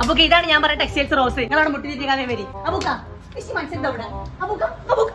അപ്പൊ ഇതാണ് ഞാൻ പറഞ്ഞ ടെക്സ്റ്റൈൽസ് റോസ് നിങ്ങളവിടെ മുട്ടിരിക്കാൻ വരി അബുക്ക മനസ്സിലുണ്ടോ ഇവിടെ അബുക്ക അബുക്ക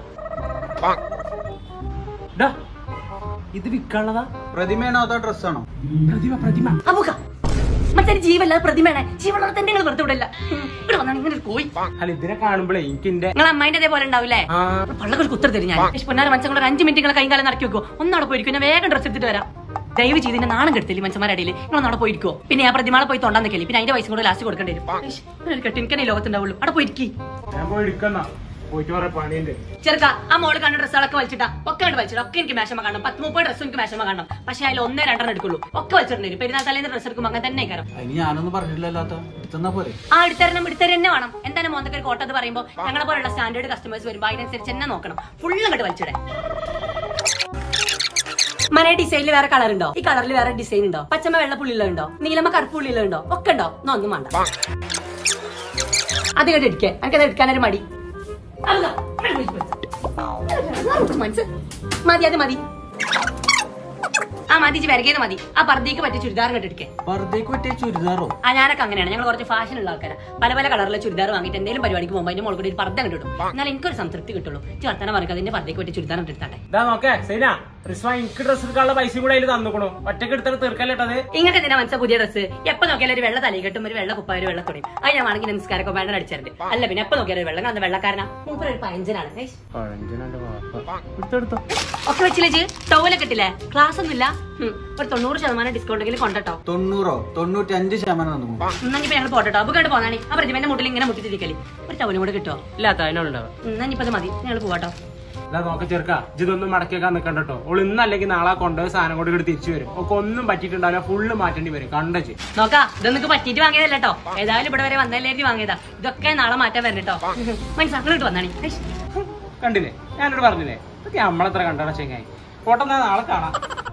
ഡാ, ഇത് വിൽക്കാനുള്ളതാ പ്രതിമയാണോ അതോ ഡ്രസ്സാണോ പ്രതിമ പ്രതിമ അബുക്ക മറ്റൊരു ജീവല്ല പ്രതിമയാണ് ജീവനുള്ള തന്നെ നിങ്ങൾ വെറുതെ വിടില്ല ഇവിടെ വന്നാണ് ഇങ്ങനെ ഒരു കോയി അല്ല ഇതിനെ കാണുമ്പോഴേ എനിക്ക് എന്റെ നിങ്ങൾ അമ്മായിന്റെ അതേപോലെ ഉണ്ടാവില്ലേ ആ പള്ളക്കൊരു കുത്തർ തരും ഞാൻ പക്ഷെ പൊന്നാര മനസ്സങ്ങൾ ഒരു അഞ്ച് മിനിറ്റ് നിങ്ങൾ കൈകാലം നടക്കി വെക്കോ ഒന്നവിടെ പോയിരിക്കും ഞാൻ വേഗം ഡ്രസ് എടുത്തിട്ട് വരാം ദയവ് ചെയ്ത് ഇതിന്റെ നാണം കെടുത്തില്ല മനുഷ്യന്മാരുടെ ഇടയിൽ നിങ്ങൾ അവിടെ പോയിരിക്കോ പിന്നെ ആ പ്രതിമാളെ പോയി തൊണ്ടാൻ നിൽക്കില്ല പിന്നെ അതിന്റെ പൈസ കൂടെ ലാസ്റ്റ് കൊടുക്കേണ്ടി വരും ഇഷ്, ഇങ്ങനെ ഒരു കെട്ടി എനിക്കന്നെ ഈ ലോകത്തുണ്ടാവുള്ളൂ അവിടെ പോയിരിക്കും ഞാൻ പോയി എടുക്കുന്ന പോയിട്ട് കുറെ പണിയുണ്ട് ചെറുക്ക ആ മോള് കണ്ട ഡ്രസ്സുകളൊക്കെ വലിച്ചിട്ടാ ഒക്കെ കണ്ട് വലിച്ചിട്ട് ഒക്കെ എനിക്ക് മേശമ കാണണം പത്ത് മുപ്പത് ഡ്രസ്സും എനിക്ക് മേശമ കാണണം പക്ഷെ അതിൽ ഒന്നേ രണ്ടെണ്ണം എടുക്കുള്ളൂ ഒക്കെ വലിച്ചിട്ടുണ്ട് പെരുന്നാൾ തലേന്ന് ഡ്രസ്സ് എടുക്കുമ്പോൾ അങ്ങനെ തന്നെ കയറും അതിന് ഞാനൊന്നും പറഞ്ഞിട്ടില്ലല്ലാത്ത എടുത്തെന്നാ പോരെ ആ എടുത്തരണം എടുത്തരം തന്നെ വേണം എന്താണ് മോന്തക്കൊരു കോട്ടത് പറയുമ്പോൾ ഞങ്ങളെ പോലുള്ള സ്റ്റാൻഡേർഡ് കസ്റ്റമേഴ്സ് വരുമ്പോൾ അതിനനുസരിച്ച് തന്നെ നോക്കണം ഫുള്ള് അങ്ങോട്ട് വലിച്ചിടെ മന ഡിസൈനിൽ വേറെ കളർ ഉണ്ടോ ഈ കളറിൽ വേറെ ഡിസൈൻ ഉണ്ടോ പച്ചമ വെള്ള പുള്ളിലുണ്ടോ നീലമ്മ കറുപ്പ് പുള്ളിലുണ്ടോ ഒക്കെ ഉണ്ടോ എന്നാ ഒന്നും വേണ്ട അത് കണ്ട് എടുക്കേ എനിക്കത് എടുക്കാനൊരു മടി അതാ, മനസ്സ് മതി അത് മതി ആ മതി വരകിയത് മതി ആ പർദ്ദയ്ക്ക് പറ്റിയ ചുരിദാർ കണ്ട് എടുക്കേ പർദ്ദയ്ക്ക് പറ്റിയ ചുരിദാറോ ആ ഞാനൊക്കെ അങ്ങനെയാണ് ഞങ്ങൾ കുറച്ച് ഫാഷൻ ഉള്ള ആൾക്കാരാണ് പല പല കളറിലെ ചുരിദാർ വാങ്ങിയിട്ട് എന്തെങ്കിലും പരിപാടിക്ക് പോകുമ്പോൾ അതിന്റെ മുകളിൽ ഒരു പർദ്ദ കണ്ടിടും എന്നാൽ എനിക്കൊരു സംതൃപ്തി കിട്ടുള്ളൂ ചേർത്താനെ പറയുക അതിന്റെ പർദ്ദയ്ക്ക് പറ്റിയ ചുരിദാർ എടുത്താട്ടെ ഇതാ നോക്കേ സൈന റിസ്വ എനിക്ക് ഡ്രസ് എടുക്കാനുള്ള പൈസയും കൂടെ അതിൽ തന്നുക്കണു ഒറ്റക്ക് എടുത്തിട്ട് തീർക്കല്ലേട്ടത് ഇങ്ങനത്തെ എന്തിനാ മനസ്സിലാ പുതിയ ഡ്രസ്സ് എപ്പോ നോക്കിയാലും ഒരു വെള്ള തലയിൽ കെട്ടും ഒരു വെള്ള കുപ്പായ ഒരു വെള്ള തുണിയും അത് ഞാൻ വേണമെങ്കിൽ നമസ്കാരമൊക്കെ വേണ്ട അടിച്ചിട്ടുണ്ട് അല്ല പിന്നെ എപ്പോ നോക്കിയാലും ഒരു വെള്ളം അന്ന് വെള്ളക്കാരനാ മൂപ്പര് ഒരു പഴഞ്ചനാണ് ഏയ്. എടുത്തെടുത്തോ ഒക്കെ വെച്ചില്ലേ ടോവലൊക്കെ ഇട്ടില്ലേ ക്ലാസ് ഒന്നുമില്ല ഉം. ഒരു തൊണ്ണൂറ് ശതമാനം ഡിസ്കൗണ്ട് എങ്കിലും കൊണ്ടോ തൊണ്ണൂറോ തൊണ്ണൂറ്റി അഞ്ച് ശതമാനം തന്നു എന്നാ ഇപ്പൊ ഞങ്ങൾ പോട്ടോ അപ്പൊ കണ്ട് പോന്നാണി ആ പ്രതിമന്റെ മുട്ടിൽ ഇങ്ങനെ മുട്ടിച്ചിരിക്കല് ഒരു ടൗലും കൂടെ കിട്ടുമോ ഇല്ലാത്ത അതിനുണ്ടാവും എന്നാ ഇനിയിപ്പോ അത് മതി ഞങ്ങൾ പോവാട്ടോ ഇതാ നോക്ക ചെറുക്ക ഇതൊന്നും മടക്കിയേക്കാൻ നിൽക്കണ്ട കേട്ടോ ഓൾ ഇന്നല്ലെങ്കിൽ നാളെ കൊണ്ടുപോയി സാധനം കൊണ്ട് ഇങ്ങോട്ട് തിരിച്ചു വരും ഒക്കെ ഒന്നും പറ്റിയിട്ടുണ്ടാവില്ല ഫുള്ള് മാറ്റേണ്ടി വരും കണ്ടച്ച് നോക്കാ ഇതൊന്നും പറ്റിയിട്ട് വാങ്ങിയതല്ല കേട്ടോ ഏതായാലും ഇവിടെ വരെ വന്നല്ലേ വാങ്ങിയതാ ഇതൊക്കെ നാളെ മാറ്റാൻ വരണം കേട്ടോ മനസ്സിലാക്കിട്ട് വന്നാണി കണ്ടില്ലേ ഞാനോട് പറഞ്ഞില്ലേ ഇതൊക്കെ നമ്മളെത്ര കണ്ടാണ് ചെങ്ങായി പോട്ടെന്നാ നാളെ കാണാം